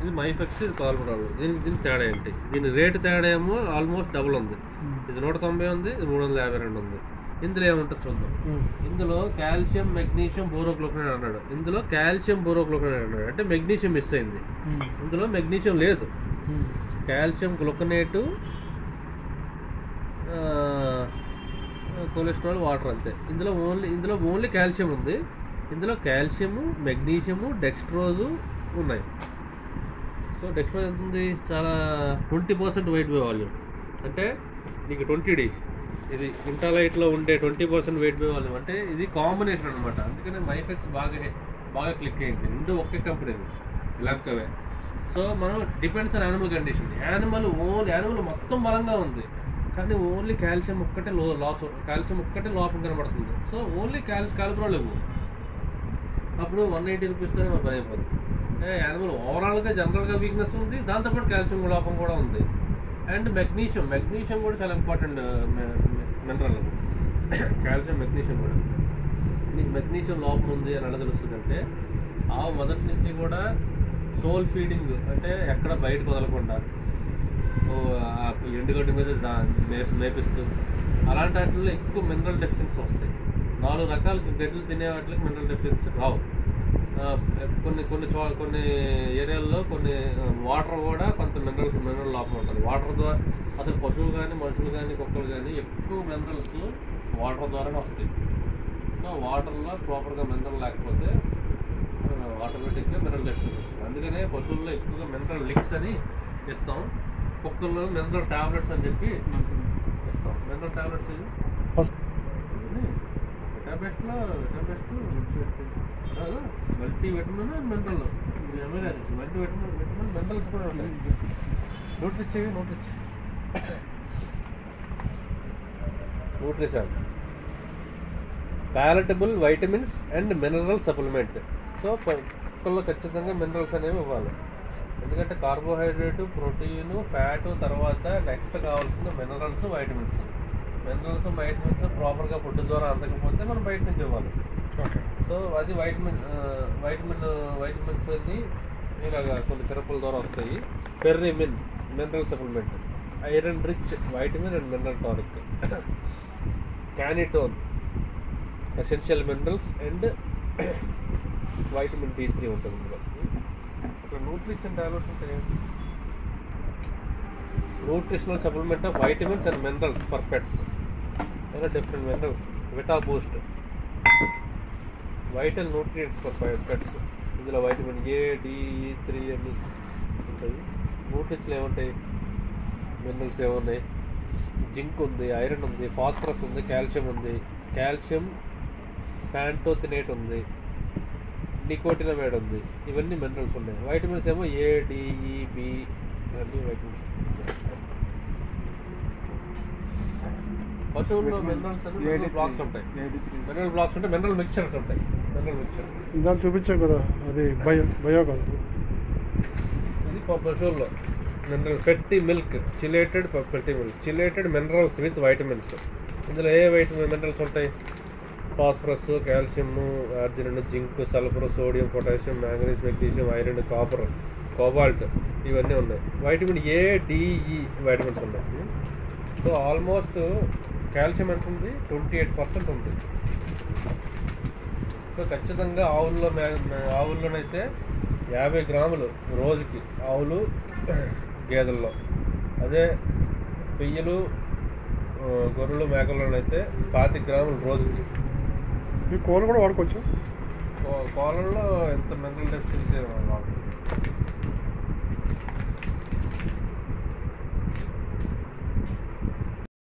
ఇది మైఫెక్స్ ఇది కాల్పడాలు దీనికి దీనికి తేడా ఏంటి దీని రేటు తేడా ఏమో ఆల్మోస్ట్ డబుల్ ఉంది ఇది నూట తొంభై ఉంది ఇది మూడు వందల యాభై రెండు ఉంది ఇందులో ఏముంటుంది చూద్దాం ఇందులో కాల్షియం మెగ్నీషియం బోరోక్లోకనైడ్ అన్నాడు ఇందులో కాల్షియం బోరోక్లోకనైడ్ అన్నాడు అంటే మెగ్నీషియం మిస్ అయింది ఇందులో మెగ్నీషియం లేదు కాల్షియం గ్లూకనేటు కొలెస్ట్రాల్ వాటర్ అంతే ఇందులో ఓన్లీ ఇందులో ఓన్లీ కాల్షియం ఉంది ఇందులో కాల్షియము మెగ్నీషియము డెక్స్ట్రోజు ఉన్నాయి సో డెక్స్ట్రోజ్ ఎంత ఉంది చాలా twenty percent weight by volume అంటే నీకు ట్వంటీ డేస్ ఇది ఇంటాలైట్లో ఉండే twenty percent weight by volume అంటే ఇది కాంబినేషన్ అనమాట అందుకనే మైఫెక్స్ బాగా బాగా క్లిక్ అయింది రెండు ఒకే కంపెనీ ఇలాంటివే సో మనం depends on animal condition animal only animal మొత్తం బలంగా ఉంది కానీ ఓన్లీ కాల్షియం ఒక్కటే లో లాస్ కాల్షియం ఒక్కటే లోపం కనబడుతుంది సో ఓన్లీ కాల్ కాల్బ్రాల్ ఇవ్వు అప్పుడు వన్ ఎయిటీ రూపీస్తోనే మన పని అయిపోతుంది అంటే యానిమల్ ఓవరాల్గా జనరల్గా వీక్నెస్ ఉంది దాంతోపాటు కాల్షియం లోపం కూడా ఉంది అండ్ మెగ్నీషియం మెగ్నీషియం కూడా చాలా ఇంపార్టెంట్ మినరల్ కాల్షియం మెగ్నీషియం కూడా నీకు మెగ్నీషియం లోపం ఉంది అని ఎలా తెలుస్తుందంటే ఆవు మొదటి నుంచి కూడా సోల్ ఫీడింగ్ అంటే ఎక్కడ బయటకు వదలకుండా ఓ ఆ ఎండుగడ్డి మీద దా- మే- మేపిస్తూ అలాంటి వాటిల్లో ఎక్కువ మినరల్ డెఫిషియన్సీ వస్తాయి నాలుగు రకాల గడ్డలు తినే వాటికి మినరల్ డెఫిషియన్సీ రావు ఆ, కొన్ని కొన్ని చో కొన్ని ఏరియాల్లో కొన్ని వాటర్ కూడా కొంత మినరల్స్ మినరల్ లోపం ఉంటుంది వాటర్ ద్వారా అసలు పశువు కానీ మనుషులు కానీ కుక్కలు కానీ ఎక్కువ మినరల్స్ వాటర్ ద్వారానే వస్తాయి సో వాటర్లో ప్రాపర్గా మినరల్ లేకపోతే ఆటోమేటిక్గా మినరల్ డెఫిషియన్సీ వస్తుంది అందుకనే పశువుల్లో ఎక్కువగా మినరల్ లిక్స్ అని ఇస్తాం కుక్కల్లో మినరల్ టాబ్లెట్స్ అని చెప్పి ఇస్తాం మినరల్ టాబ్లెట్స్ ఇది టాబ్లెట్లో టాబ్లెట్లు multi vitamin mineral multi vitamin vitamin minerals కూడా ఉంటాయి నోట్ ఇచ్చేవి నోట్ ఇచ్చి nutrition palatable vitamins and mineral supplement so కుక్కల్లో ఖచ్చితంగా మినరల్స్ అనేవి ఇవ్వాలి ఎందుకంటే కార్బోహైడ్రేట్ ప్రోటీన్ ఫ్యాట్ తర్వాత నెక్స్ట్ కావాల్సిన మినరల్స్ వైటమిన్స్ మినరల్స్ వైటమిన్స్ ప్రాపర్గా ఫుడ్ ద్వారా అందకపోతే మనం బయట నుంచి ఇవ్వాలి ఓకే సో అది వైటమిన్ ఆ, వైటమిన్ వైటమిన్స్ అన్ని ఇలాగ కొన్ని సిరపుల ద్వారా వస్తాయి పెర్రిమిన్ mineral supplement iron rich vitamin and mineral tonic క్యానిటోన్ essential minerals and vitamin D three ఉంటుంది ఇందులో ఇక్కడ న్యూట్రిషన్ టాబ్లెట్స్ ఉంటాయి nutritional supplement of vitamins and minerals for pets ఇలా different minerals Vita Boost vital nutrients for pets ఇందులో vitamin A D three అన్ని ఉంటాయి న్యూట్రియంట్స్లో ఏముంటాయి minerals ఏమున్నాయి జింక్ ఉంది ఐరన్ ఉంది ఫాస్ఫరస్ ఉంది కాల్షియం ఉంది కాల్షియం ప్యాంటోథినేట్ ఉంది నికోటినమేడ్ ఉంది ఇవన్నీ మినరల్స్ ఉన్నాయి వైటమిన్స్ ఏమో ఏ డిఈ బి ఇవన్నీ వైటమిన్స్ పశువుల్లో మినరల్స్ అని మినరల్ బ్లాక్స్ ఉంటాయి మినరల్ బ్లాక్స్ ఉంటాయి మినరల్ మిక్చర్స్ ఉంటాయి మినరల్ మిక్చర్ దాన్ని చూపించావు కదా అది బయో బయో కదా ఇది ప- పశువుల్లో mineral fatty milk chelated fatty milk chelated minerals with vitamins ఇందులో ఏ వైటమిన్ మినరల్స్ ఉంటాయి ఫాస్ఫరస్ కాల్షియం ఆర్జిన్ zinc sulphur sodium potassium manganese magnesium iron copper cobalt ఇవన్నీ ఉన్నాయి వైటమిన్ ఏ డిఈ వైటమిన్స్ ఉన్నాయి సో ఆల్మోస్ట్ కాల్షియం ఎంత ఉంది twenty eight percent ఉంది so ఖచ్చితంగా ఆవుల్లో మే- మే- ఆవుల్లోనైతే యాభై గ్రాములు రోజుకి ఆవులు గేదెల్లో అదే పెయ్యలు ఆ, గొర్రెలు మేకల్లోనైతే పాతి గ్రాములు రోజుకి ఈ కోళ్ళు కూడా వాడుకోవచ్చు కో- కోళ్ళల్లో ఎంత మినరల్